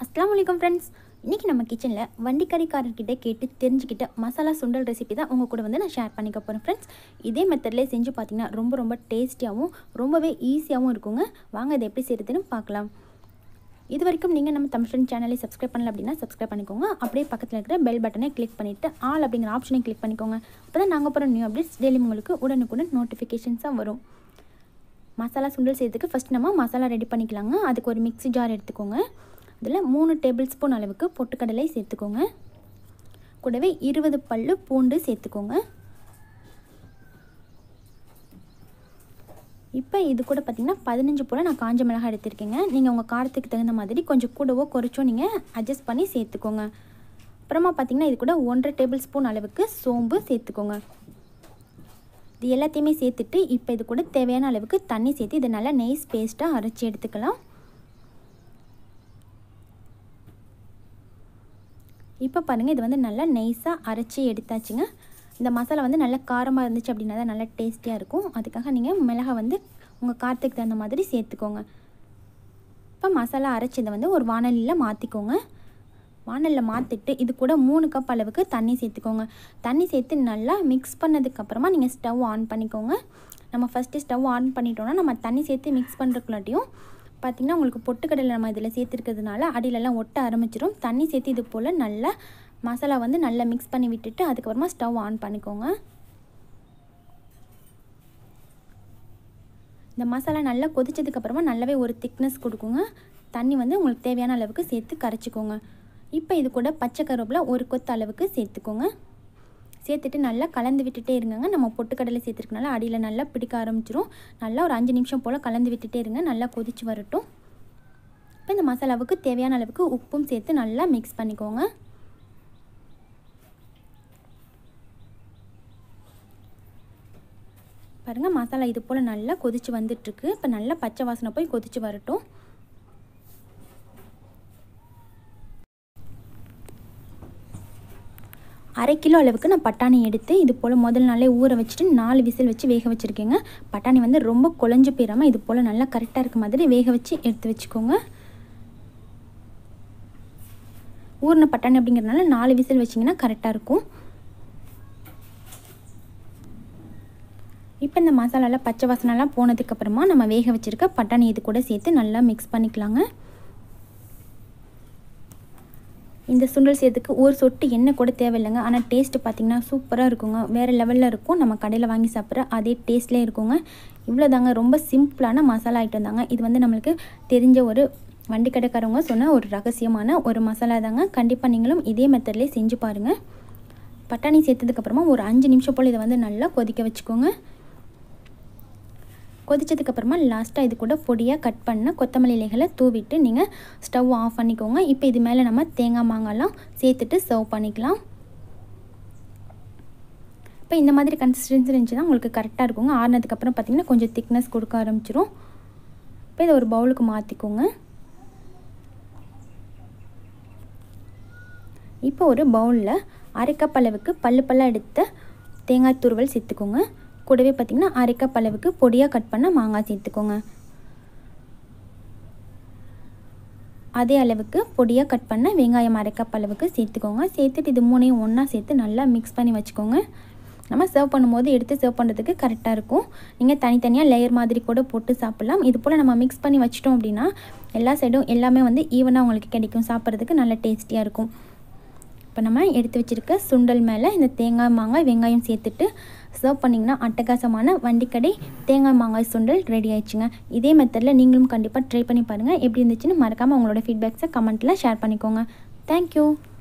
அஸ்லாம் வலைக்கம் ஃப்ரெண்ட்ஸ் இன்றைக்கி நம்ம கிச்சனில் வண்டிக்கறிக்காரர்கிட்ட கேட்டு தெரிஞ்சுக்கிட்ட மசாலா சுண்டல் ரெசிபி தான் உங்கள் கூட வந்து நான் ஷேர் பண்ணிக்க போகிறேன் ஃப்ரெண்ட்ஸ் இதே மெத்தட்லேயே செஞ்சு பார்த்தீங்கன்னா ரொம்ப ரொம்ப டேஸ்டியாகவும் ரொம்பவே ஈஸியாகவும் இருக்குங்க வாங்க இதை எப்படி செய்கிறதுன்னு பார்க்கலாம் இது வரைக்கும் நீங்கள் நம்ம தமிழ் ஃப்ரெண்ட் சேனலை சப்ஸ்கிரைப் பண்ணல அப்படின்னா சப்ஸ்கிரைப் பண்ணிக்கோங்க அப்படியே பக்கத்தில் இருக்கிற பெல் பட்டனை கிளிக் பண்ணிவிட்டு ஆல் அப்படிங்கிற ஆப்ஷனை கிளிக் பண்ணிக்கோங்க அப்போ தான் நாங்கள் போகிற நியூ அப்டேட்ஸ் டெய்லி உங்களுக்கு உடனுக்குடன் நோட்டிஃபிகேஷன்ஸாக வரும் மசாலா சுண்டல் செய்யறதுக்கு ஃபஸ்ட் நம்ம மசாலா ரெடி பண்ணிக்கலாங்க அதுக்கு ஒரு மிக்ஸி ஜார் எடுத்துக்கோங்க இதில் மூணு டேபிள் ஸ்பூன் அளவுக்கு பொட்டுக்கடலை சேர்த்துக்கோங்க கூடவே இருபது பல்லு பூண்டு சேர்த்துக்கோங்க இப்போ இது கூட பார்த்திங்கன்னா பதினஞ்சு போல் நான் காஞ்ச மிளகாய் எடுத்திருக்கேங்க நீங்கள் உங்கள் காரத்துக்கு தகுந்த மாதிரி கொஞ்சம் கூடவோ குறைச்சோ நீங்கள் அட்ஜஸ்ட் பண்ணி சேர்த்துக்கோங்க அப்புறமா பார்த்திங்கன்னா இது கூட ஒன்றரை டேபிள் ஸ்பூன் அளவுக்கு சோம்பு சேர்த்துக்கோங்க இது எல்லாத்தையுமே சேர்த்துட்டு இப்போ இது கூட தேவையான அளவுக்கு தண்ணி சேர்த்து இதை நல்லா நெய்ஸ் பேஸ்ட்டாக அரைச்சி எடுத்துக்கலாம் இப்போ பாருங்கள் இது வந்து நல்லா நெய்ஸாக அரைச்சி எடுத்தாச்சுங்க இந்த மசாலா வந்து நல்லா காரமாக இருந்துச்சு அப்படின்னா தான் நல்லா டேஸ்டியாக இருக்கும் அதுக்காக நீங்கள் மிளகா வந்து உங்கள் காரத்துக்கு தகுந்த மாதிரி சேர்த்துக்கோங்க இப்போ மசாலா அரைச்சதை வந்து ஒரு வானலியில் மாற்றிக்கோங்க வானலில் மாற்றிட்டு இது கூட மூணு கப் அளவுக்கு தண்ணி சேர்த்துக்கோங்க தண்ணி சேர்த்து நல்லா மிக்ஸ் பண்ணதுக்கப்புறமா நீங்கள் ஸ்டவ் ஆன் பண்ணிக்கோங்க நம்ம ஃபஸ்ட்டு ஸ்டவ் ஆன் பண்ணிட்டோன்னா நம்ம தண்ணி சேர்த்து மிக்ஸ் பண்ணுறக்குள்ளாட்டியும் பார்த்திங்கன்னா உங்களுக்கு பொட்டுக்கடலை நம்ம இதில் சேர்த்துருக்கிறதுனால அடியிலலாம் ஒட்ட ஆரம்பிச்சிடும் தண்ணி சேர்த்து இது போல் நல்லா மசாலா வந்து நல்லா மிக்ஸ் பண்ணி விட்டுட்டு அதுக்கப்புறமா ஸ்டவ் ஆன் பண்ணிக்கோங்க இந்த மசாலா நல்லா கொதிச்சதுக்கப்புறமா நல்லாவே ஒரு திக்னஸ் கொடுக்குங்க தண்ணி வந்து உங்களுக்கு தேவையான அளவுக்கு சேர்த்து கரைச்சிக்கோங்க இப்போ இது கூட பச்சை கருவேப்பிலை ஒரு கொத்து அளவுக்கு சேர்த்துக்கோங்க சேர்த்துட்டு நல்லா கலந்து விட்டுட்டே இருங்கங்க நம்ம பொட்டுக்கடலை சேர்த்துருக்கனால அடியில் நல்லா பிடிக்க ஆரம்பிச்சிரும் நல்லா ஒரு அஞ்சு நிமிஷம் போல் கலந்து விட்டுட்டே இருங்க நல்லா கொதிச்சு வரட்டும் இப்போ இந்த மசாலாவுக்கு தேவையான அளவுக்கு உப்பும் சேர்த்து நல்லா மிக்ஸ் பண்ணிக்கோங்க பாருங்கள் மசாலா இது போல் நல்லா கொதிச்சு வந்துட்டுருக்கு இப்போ நல்லா பச்சை வாசனை போய் கொதிச்சு வரட்டும் அரை கிலோ அளவுக்கு நான் பட்டாணி எடுத்து இது போல் முதல் நாளே ஊற வச்சுட்டு நாலு விசில் வச்சு வேக வச்சுருக்கேங்க பட்டாணி வந்து ரொம்ப குழஞ்சு போயிடாமல் இது போல் நல்லா கரெக்டாக இருக்க மாதிரி வேக வச்சு எடுத்து வச்சுக்கோங்க ஊறின பட்டாணி அப்படிங்கிறதுனால நாலு விசில் வச்சிங்கன்னா கரெக்டாக இருக்கும் இப்போ இந்த மசாலாலாம் பச்சை வாசனெல்லாம் போனதுக்கப்புறமா நம்ம வேக வச்சுருக்க பட்டாணி இது கூட சேர்த்து நல்லா மிக்ஸ் பண்ணிக்கலாங்க இந்த சுண்டல் செய்யறதுக்கு ஒரு சொட்டு எண்ணெய் கூட தேவையில்லைங்க ஆனால் டேஸ்ட்டு பார்த்திங்கன்னா சூப்பராக இருக்குங்க வேறு லெவலில் இருக்கும் நம்ம கடையில் வாங்கி சாப்பிட்ற அதே டேஸ்ட்லேயே இருக்குங்க இவ்வளோ தாங்க ரொம்ப சிம்பிளான மசாலா ஐட்டம் தாங்க இது வந்து நம்மளுக்கு தெரிஞ்ச ஒரு வண்டி கடைக்காரவங்க சொன்ன ஒரு ரகசியமான ஒரு மசாலா தாங்க கண்டிப்பாக நீங்களும் இதே மெத்தட்லேயே செஞ்சு பாருங்கள் பட்டாணி சேர்த்ததுக்கப்புறமா ஒரு அஞ்சு நிமிஷம் போல் இதை வந்து நல்லா கொதிக்க வச்சுக்கோங்க கொதிச்சதுக்கப்புறமா லாஸ்ட்டாக இது கூட பொடியாக கட் பண்ண கொத்தமல்லி இலைகளை தூவிட்டு நீங்கள் ஸ்டவ் ஆஃப் பண்ணிக்கோங்க இப்போ இது மேலே நம்ம தேங்காய் மாங்காய்லாம் சேர்த்துட்டு சர்வ் பண்ணிக்கலாம் இப்போ இந்த மாதிரி கன்சிஸ்டன்சி இருந்துச்சுன்னா உங்களுக்கு கரெக்டாக இருக்குங்க ஆறுனதுக்கப்புறம் பார்த்திங்கன்னா கொஞ்சம் திக்னஸ் கொடுக்க ஆரம்பிச்சிரும் இப்போ இதை ஒரு பவுலுக்கு மாற்றிக்கோங்க இப்போ ஒரு பவுலில் அரை கப் அளவுக்கு பல்லு பல்லாக எடுத்த தேங்காய் துருவல் சேர்த்துக்கோங்க கூடவே பார்த்திங்கன்னா அரை கப் அளவுக்கு பொடியாக கட் பண்ண மாங்காய் சேர்த்துக்கோங்க அதே அளவுக்கு பொடியாக கட் பண்ண வெங்காயம் அரை கப் அளவுக்கு சேர்த்துக்கோங்க சேர்த்துட்டு இது மூணையும் ஒன்றா சேர்த்து நல்லா மிக்ஸ் பண்ணி வச்சுக்கோங்க நம்ம சர்வ் பண்ணும்போது எடுத்து சர்வ் பண்ணுறதுக்கு கரெக்டாக இருக்கும் நீங்கள் தனித்தனியாக லேயர் மாதிரி கூட போட்டு சாப்பிட்லாம் இது போல் நம்ம மிக்ஸ் பண்ணி வச்சிட்டோம் அப்படின்னா எல்லா சைடும் எல்லாமே வந்து ஈவனாக உங்களுக்கு கிடைக்கும் சாப்பிட்றதுக்கு நல்ல டேஸ்டியாக இருக்கும் இப்போ நம்ம எடுத்து வச்சுருக்க சுண்டல் மேலே இந்த தேங்காய் மாங்காய் வெங்காயம் சேர்த்துட்டு சர்வ் பண்ணிங்கன்னா அட்டகாசமான வண்டிக்கடை தேங்காய் மாங்காய் சுண்டல் ரெடி ஆயிடுச்சுங்க இதே மெத்தடில் நீங்களும் கண்டிப்பாக ட்ரை பண்ணி பாருங்கள் எப்படி இருந்துச்சுன்னு மறக்காமல் உங்களோட ஃபீட்பேக்ஸை கமெண்ட்டில் ஷேர் பண்ணிக்கோங்க தேங்க்யூ